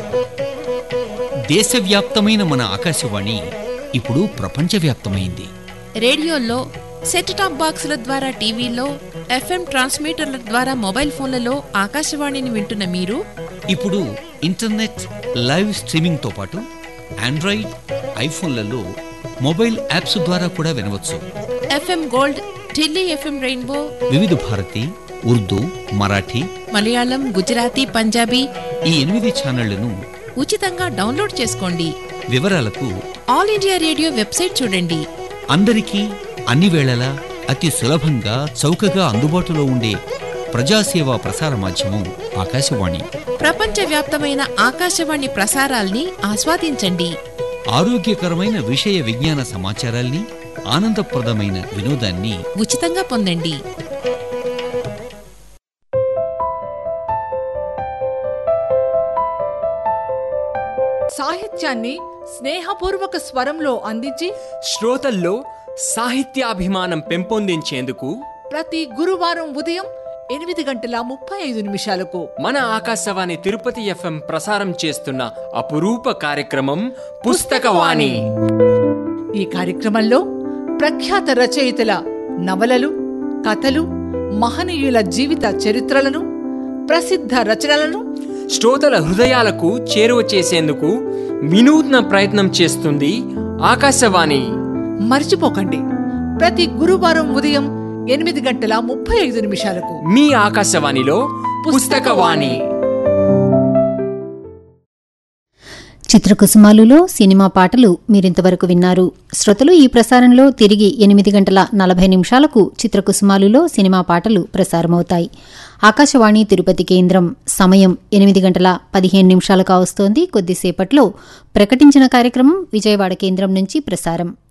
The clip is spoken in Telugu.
దేశవ్యాప్తమైన మన ఆకాశవాణి ఇప్పుడు ప్రపంచవ్యాప్తమైంది రేడియోల్లో సెట్ టాప్ బాక్సుల ద్వారా టీవీలో ఎఫ్ఎం ట్రాన్స్మీటర్ల ద్వారా మొబైల్ ఫోన్లలో ఆకాశవాణిని వింటున్న మీరు ఇప్పుడు ఇంటర్నెట్ లైవ్ స్ట్రీమింగ్తో పాటు ఆండ్రాయిడ్ ఐఫోన్లలో మొబైల్ యాప్స్ ద్వారా కూడా వినవచ్చు FM gold Delhi FM rainbow Vividh Bharati Urdu Marathi Malayalam Gujarati Punjabi ఈ ఎనిమిది ఛానళ్లను ఉచితంగా డౌన్లోడ్ చేసుకోండి వివరాలకు ఆల్ ఇండియా రేడియో వెబ్సైట్ చూడండి అందరికీ అన్ని వేళలా అతి సులభంగా చౌకగా అందుబాటులో ఉండే ప్రజాసేవా ప్రసార మాధ్యమం ఆకాశవాణి ప్రపంచవ్యాప్తమైన ఆకాశవాణి ప్రసారాల్ని ఆస్వాదించండి ఆరోగ్యకరమైన విషయ విజ్ఞాన సమాచారాల్ని ఆనందప్రదమైన వినోదాన్ని ఉచితంగా పొందండి సాహిత్యాన్ని స్నేహపూర్వక స్వరంలో అందించి శ్రోతల్లో సాహిత్యాభిమానం పెంపొందించేందుకు ప్రతి గురువారం ఉదయం ఎనిమిది గంటల ముప్పై ఐదు నిమిషాలకు మన ఆకాశవాణి తిరుపతి ఎఫ్ఎం ప్రసారం చేస్తున్న అపురూప కార్యక్రమం పుస్తకవాణి ఈ కార్యక్రమంలో ప్రఖ్యాత రచయితల నవలలు కథలు మహనీయుల జీవిత చరిత్రలను ప్రసిద్ధ రచనలను శ్రోతల హృదయాలకు చేరువ చేసేందుకు వినూత్న ప్రయత్నం చేస్తుంది ఆకాశవాణి మర్చిపోకండి ప్రతి గురువారం ఉదయం ఎనిమిది గంటల ముప్పై ఐదు నిమిషాలకు మీ ఆకాశవాణిలో పుస్తకవాణి చిత్రకుసుమాలులో సినిమా పాటలు మీరింతవరకు విన్నారు శ్రోతలు ఈ ప్రసారంలో తిరిగి ఎనిమిది గంటల నలభై నిమిషాలకు చిత్రకుసుమాలులో సినిమా పాటలు ప్రసారమవుతాయి ఆకాశవాణి తిరుపతి కేంద్రం సమయం ఎనిమిది గంటల పదిహేను నిమిషాలుగా వస్తోంది కొద్దిసేపట్లో ప్రకటించిన కార్యక్రమం విజయవాడ కేంద్రం నుంచి ప్రసారం